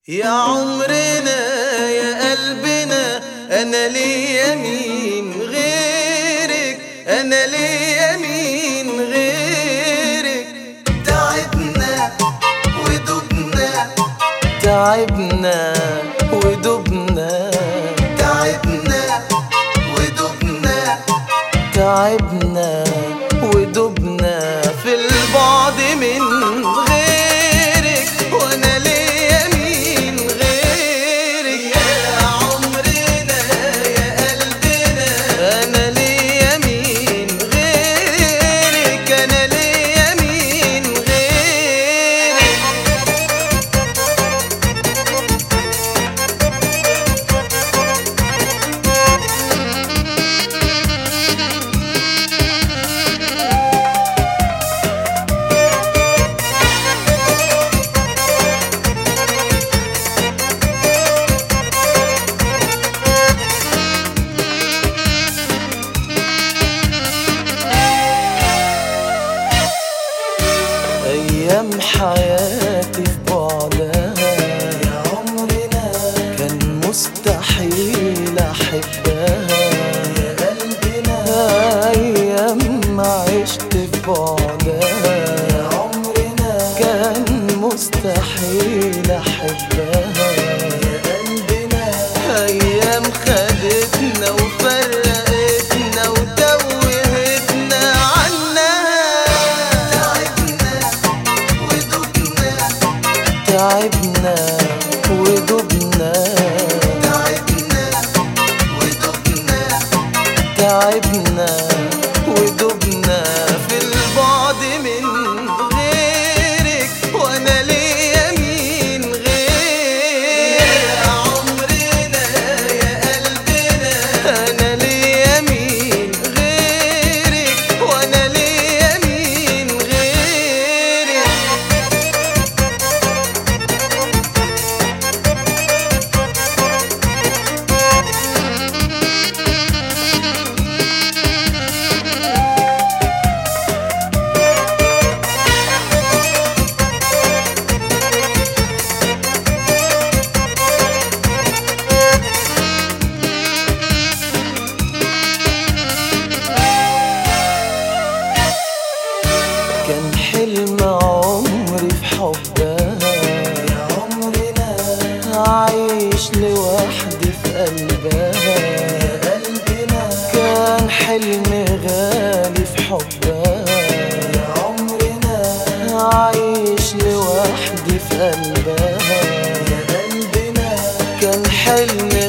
يا عمرنا يا قلبنا انا ليا مين غيرك انا ليا مين غيرك تعبنا ودبنا تعبنا ودبنا تعبنا ودبنا تعبنا ودبنا في البعد من غيرك وانا ليا مين غيرك يا عمرنا يا قلبنا انا ليا مين غيرك انا ليا مين غيرك أيام حياتي في بعدها يا عمرنا كان مستحيل أحبها يا قلبنا أيام ما عشت في بعدها يا عمرنا كان مستحيل أحبها يا قلبنا أيام خدتنا وفرقتنا وتوهتنا عنها تعبنا ودبنا تعبنا ودبنا تعبنا ودبنا في البعد من غيرك وانا ليا مين غيرك يا عمرنا يا قلبنا انا ليا مين غيرك وانا ليا مين غيرك كان حلم عمري في حبها يا عمرنا عايش لوحدي في قلبها يا قلبنا كان حلم غالي في حبها يا عمرنا عايش لوحدي في قلبها يا قلبنا كان حلم